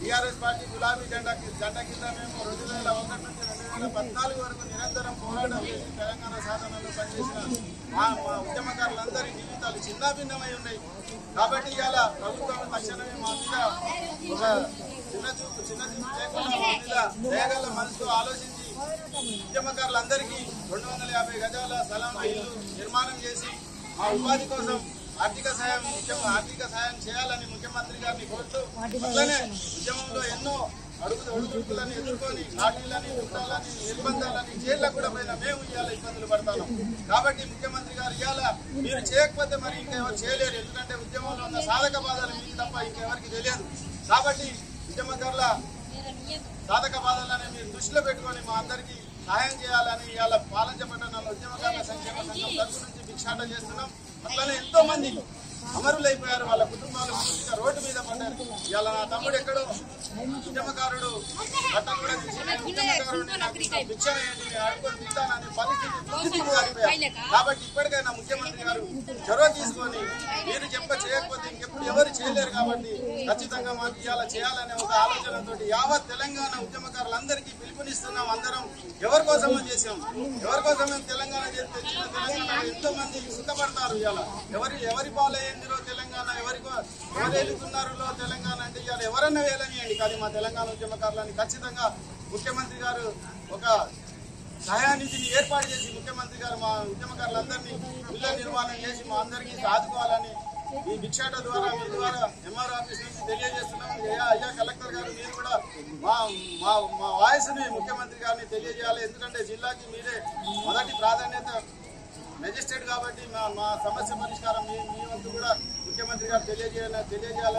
TRS party గులాబీ జెండా కి- జెండా కింద మేము రెండు వేల ఒకటి నుంచి రెండు వేల పద్నాలుగు వరకు నిరంతరం పోరాటం చేసి తెలంగాణ సాధనలో పనిచేసిన మా మా ఉద్యమకారులందరి జీవితాలు చిన్నాభిన్నమై ఉన్నాయి కాబట్టి ఇవాళ ప్రభుత్వం తక్షణమే మా మీద ఒక చిన్న చూపు చిన్న చూపు లేకుండా మా మీద దయగల మనసుతో ఆలోచించి ఉద్యమకారులందరికీ రెండు వందల యాభై గజాల స్థలంలో ఇల్లు నిర్మాణం చేసి మా ఉపాధి కోసం ఆర్థిక సాయం ముఖ్యం ఆర్థిక సాయం చేయాలని ముఖ్యమంత్రి గారిని కోరుతూ అట్లనే ఉద్యమంలో ఎన్నో అడుగు ఒడుగుడుకులను ఎదుర్కొని లాఠీలని చుట్టాలని నిర్బంధాలని జైల్లో కూడా పోయిన మేము ఇవాళ ఇబ్బందులు పడతాను కాబట్టి ముఖ్యమంత్రి గారు ఇవాళ మీరు చేయకపోతే మరి ఇంకెవరు చేయలేరు ఎందుకంటే ఉద్యమంలో ఉన్న సాధక బాధలు మీకు తప్ప ఇంకెవరికి తెలియదు కాబట్టి ఉద్యమకారుల సాధక బాధలని మీరు దృష్టిలో పెట్టుకొని మా అందరికీ సహాయం చేయాలని ఇవాళ పాలంచ పట్టణంలో ఉద్యమకారుల సంక్షేమ సంఘం తరఫు నుంచి భిక్షాటన చేస్తున్నాం అట్లనే ఎంతో మంది అమరులైపోయారు వాళ్ళ కుటుంబాలు పూర్తిగా రోడ్డు మీద పడ్డారు ఇవాళ నా తమ్ముడు ఎక్కడో ఉద్యమకారుడు బట్ట కూడా తీసి నేను ఉద్యమకారుడిని నాకు భిక్ష వేయండి నేను ఆడుకొని తింటాననే పరిస్థితి పూర్తిగా మారిపోయారు. కాబట్టి ఇప్పటికైనా ముఖ్యమంత్రి గారు చొరవ తీసుకొని మీరు చెప్ప చేయకపోతే ఇంకెప్పుడు ఎవరు చేయలేరు కాబట్టి ఖచ్చితంగా మాకు ఇవాళ చేయాలనే ఒక ఆలోచనతో యావత్ తెలంగాణ ఉద్యమకారులందరికీ పిలుపునిస్తున్నాం అందరం ఎవరి కోసం చేసాం ఎవరి కోసం మేము తెలంగాణ చేసి తెచ్చిన తెలంగాణ ఎంతో మంది సుఖపడతారు ఇవాళ ఎవరి ఎవరి పాలయ్యిందిరో తెలంగాణ ఎవరికో ఎవరు వెళ్తున్నారో తెలంగాణ అంటే ఇవాళ ఎవరన్నా వేలనియండి కానీ మా తెలంగాణ ఉద్యమకారులని ఖచ్చితంగా ముఖ్యమంత్రి గారు ఒక సహాయానిధిని ఏర్పాటు చేసి ముఖ్యమంత్రి గారు మా ఉద్యమకారులందరినీ ఇళ్ల నిర్మాణం చేసి మా అందరికీ సాధుకోవాలని ఈ భిక్షాట ద్వారా మీ ద్వారా ఎంఆర్ ఆఫీస్ నుంచి తెలియజేస్తున్నాం అయ్యా అయ్యా కలెక్టర్ గారు మీరు కూడా మా మా మా వాయిస్ని ముఖ్యమంత్రి గారిని తెలియజేయాలి ఎందుకంటే జిల్లాకి మీరే మొదటి ప్రాధాన్యత మెజిస్ట్రేట్ కాబట్టి మా మా సమస్య పరిష్కారం మీ మీ వంతు కూడా ముఖ్యమంత్రి గారు తెలియజేయాలి తెలియజేయాలి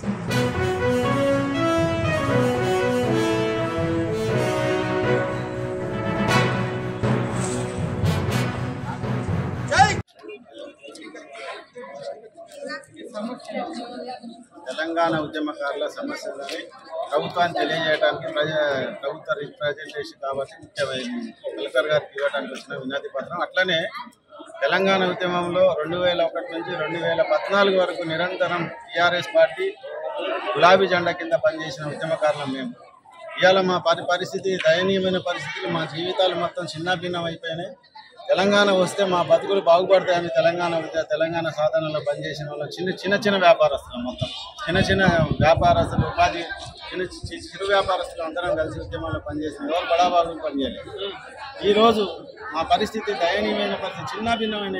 జై తెలంగాణ ఉద్యమకారుల సమస్యలని ప్రభుత్వాన్ని తెలియజేయడానికి ప్రజ ప్రభుత్వ రిప్రజెంటేషన్ కాబట్టి ముఖ్యమైనది కలెక్టర్ గారికి ఇవ్వడానికి వచ్చిన వినతి పత్రం అట్లనే తెలంగాణ ఉద్యమంలో రెండు వేల ఒకటి నుంచి రెండు వేల పద్నాలుగు వరకు నిరంతరం టీఆర్ఎస్ పార్టీ గులాబీ జెండా కింద పనిచేసిన ఉద్యమకారులం మేము ఇవాళ మా పరి పరిస్థితి దయనీయమైన పరిస్థితులు మా జీవితాలు మొత్తం చిన్నభిన్నం అయిపోయినాయి తెలంగాణ వస్తే మా బతుకులు బాగుపడతాయని తెలంగాణ విద్య- తెలంగాణ సాధనలో పనిచేసిన వాళ్ళు చిన్న చిన్న చిన్న వ్యాపారస్తులు మొత్తం చిన్న చిన్న వ్యాపారస్తులు ఉపాధి చిన్న చి- చిరు వ్యాపారస్తులు అందరం కలిసి ఉద్యమంలో పనిచేసిన ఎవరు బడాబాబు పనిచేయలేదు ఈ రోజు మా పరిస్థితి దయనీయమైన పరిస్థితి చిన్న భిన్నమైన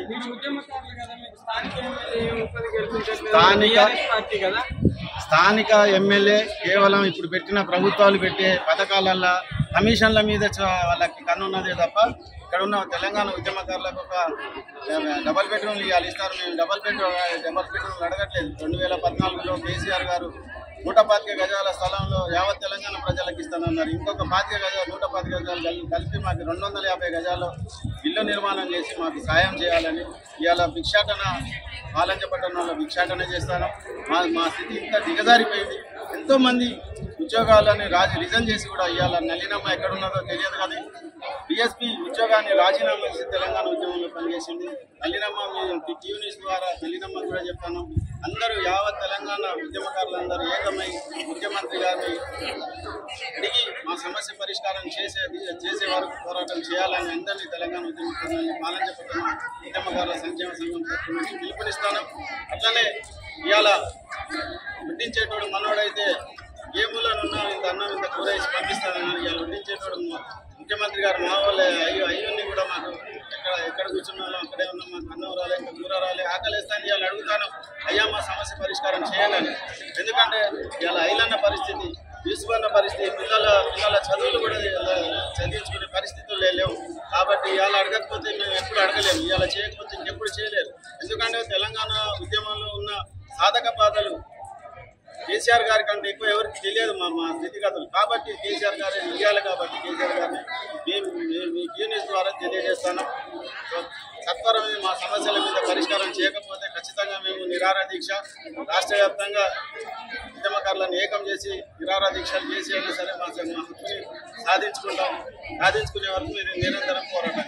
స్థానిక స్థానిక ఎమ్మెల్యే కేవలం ఇప్పుడు పెట్టిన ప్రభుత్వాలు పెట్టే పథకాలల్లో కమిషన్ల మీద చ- వాళ్ళకి కన్నున్నదే తప్ప ఇక్కడ ఉన్న తెలంగాణ ఉద్యమకారులకు ఒక డబల్ బెడ్రూమ్లు ఇవ్వాలి ఇస్తారు మేము డబల్ బెడ్రూమ్ డబల్ బెడ్రూమ్లు అడగట్లేదు రెండు వేల పద్నాలుగులో కేసీఆర్ గారు నూట పాతిక గజాల స్థలంలో యావత్ తెలంగాణ ప్రజలకు ఇస్తానన్నారు ఇంకొక పాతిక గజాలు నూట పాతిక గజాలు కలి- కలిపి మాకు రెండు వందల యాభై గజాల్లో ఇల్లు నిర్మాణం చేసి మాకు సాయం చేయాలని ఇవాళ భిక్షాటన పాలంచ పట్టణంలో భిక్షాటన చేస్తాను మా మా స్థితి ఇంత దిగజారిపోయింది ఎంతో మంది ఉద్యోగాలని రాజీ రిజైన్ చేసి కూడా ఇవాళ నలినమ్మ ఎక్కడున్నదో తెలియదు కానీ డిఎస్పీ ఉద్యోగాన్ని రాజీనామా చేసి తెలంగాణ ఉద్యమంలో పనిచేసింది నల్లినమ్మ మేము టీవీ న్యూస్ ద్వారా నల్లినమ్మ కూడా చెప్తాను అందరూ యావత్ తెలంగాణ ఉద్యమకారులందరూ ఏకమై ముఖ్యమంత్రి గారిని అడిగి మా సమస్య పరిష్కారం చేసేది చేసే వరకు పోరాటం చేయాలని అందరినీ తెలంగాణ ఉద్యమకారులని పాలన చెప్పుతున్న ఉద్యమకారుల సంక్షేమ సంఘం తరఫు నుంచి పిలుపునిస్తాను అట్లనే ఇవాళ వడ్డించేటోడు మనోడైతే ఏ మూలనున్నా ఇంత అన్నం ఇంత కూర వేసి పంపిస్తానని ఇవాళ వడ్డించేటోడు మ- ముఖ్యమంత్రి గారు మా వాళ్ళే అయ్యో అయ్యోని కూడా మాకు ఎక్కడ ఎక్కడ కూర్చున్నాలో అక్కడే ఉన్నాం మాకు అన్నం రాలే ఇంకా కూర రాలే ఆకలి వేస్తాను ఇవాళ అడుగుతాను అయ్యా మా సమస్య పరిష్కారం చేయాలని ఎందుకంటే ఇవాళ ఐలన్న పరిస్థితి తీసుకున్న పరిస్థితి పిల్లల పిల్లల చదువులు కూడా ఇలా చదివించుకునే పరిస్థితులు లేవు కాబట్టి ఇవాళ అడగకపోతే మేము ఎప్పుడు అడగలేము ఇవాళ చేయకపోతే ఇంకెప్పుడు చేయలేరు ఎందుకంటే తెలంగాణ ఉద్యమంలో ఉన్న సాధక బాధలు కేసీఆర్ గారి కంటే ఎక్కువ ఎవరికి తెలియదు మా మా స్థితిగతులు కాబట్టి కేసీఆర్ గారే ఇవ్వాలి కాబట్టి కేసీఆర్ గారిని మేము మేము మీ యూనిస్ ద్వారా తెలియజేస్తాను సో, సత్వరమే మా సమస్యల మీద పరిష్కారం చేయకపోతే ఖచ్చితంగా మేము నిరార దీక్ష రాష్ట్ర వ్యాప్తంగా ఉద్యమకారులను ఏకం చేసి నిరార దీక్షలు చేసి అయినా సరే మా మా హక్కుని సాధించుకుంటాం సాధించుకునే వరకు మేము నిరంతరం పోరాటం